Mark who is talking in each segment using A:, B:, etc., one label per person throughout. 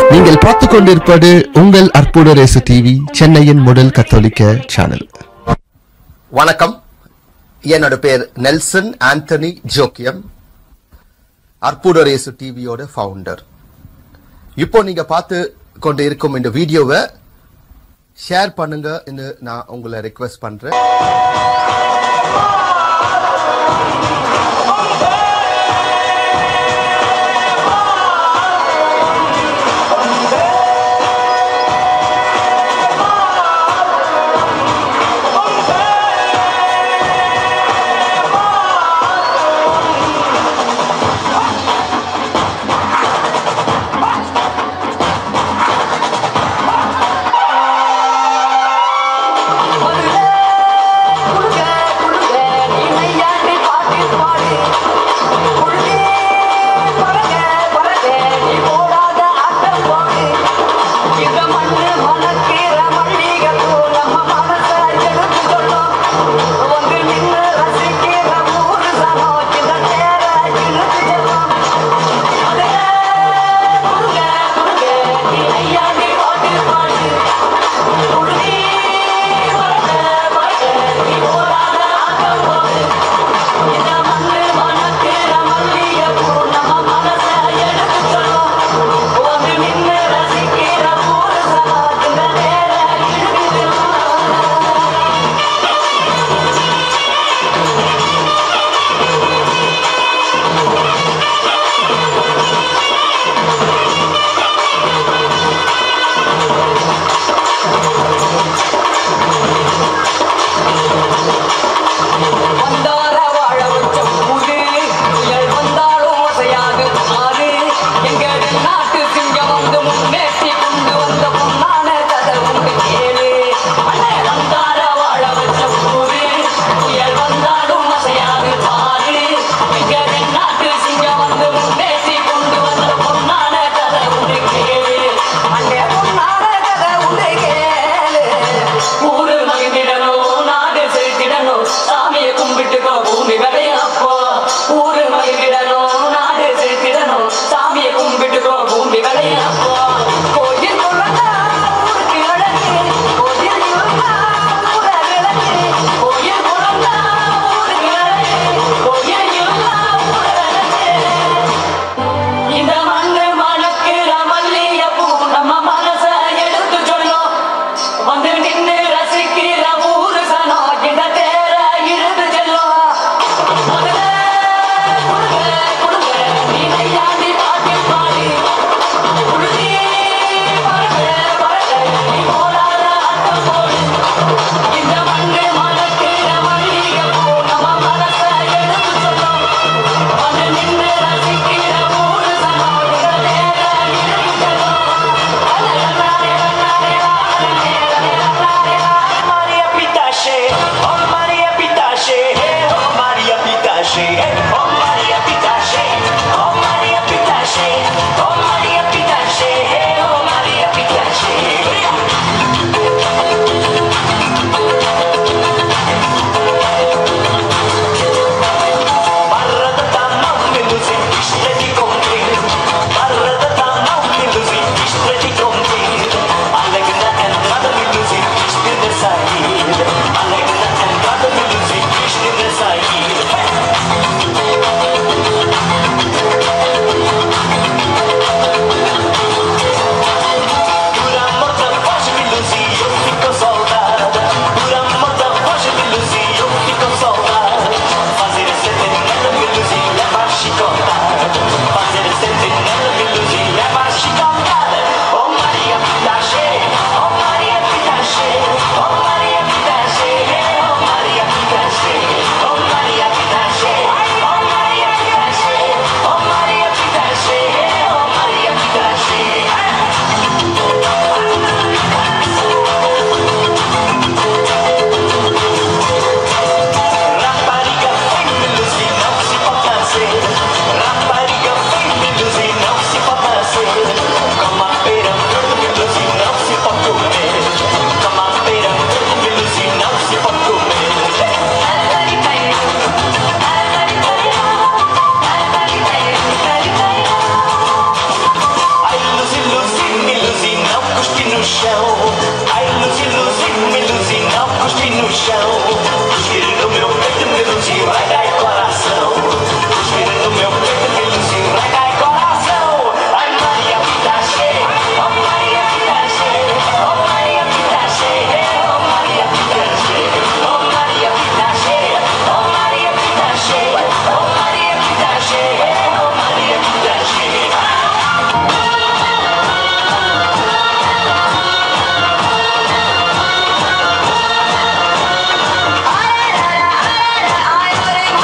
A: நீங்கள் பார்த்துக் கொண்டிருப்பது உங்கள் அற்புத ரேசு டிவி சென்னையின் முதல் கத்தோலிக்க சேனல்
B: வணக்கம் என்னோட பேர் நெல்சன் ஆண்டனி ஜோக்கியம் அற்புதரேசு டிவியோட ஃபவுண்டர் இப்போ நீங்க பார்த்து கொண்டு இருக்கும் இந்த வீடியோவை ஷேர் பண்ணுங்க நான் உங்களை ரெக்வெஸ்ட் பண்றேன்
C: குடுங்க குடுங்க no chão. Ai, Lucy, Lucy, me Lucy, não cuspe no chão. Cuspe no meu peito, me Lucy, vai dar coração. Cuspe no meu peito, me Lucy, vai dar coração. Ai, Maria, vida cheia, oh Maria, vida cheia, oh Maria, vida cheia, oh Maria, vida cheia, oh Maria, vida cheia, oh Maria, vida cheia, oh Maria, vida cheia, oh Maria, vida cheia.
D: I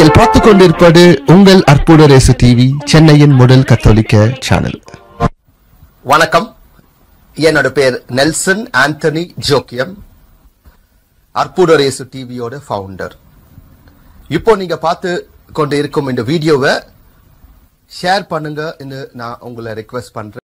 A: நீங்கள் பார்த்து கொண்டிருப்பது உங்கள் அற்புத race TV சென்னையின் முதல் கத்தோலிக்க channel
B: வணக்கம் என்னோட பேர் நெல்சன் ஆண்டனி ஜோக்கியம் அற்புதரேசு டிவியோட ஃபவுண்டர் இப்போ நீங்க பார்த்து கொண்டு இருக்கும் இந்த வீடியோவை ஷேர் பண்ணுங்க நான் உங்களை ரெக்வெஸ்ட் பண்றேன்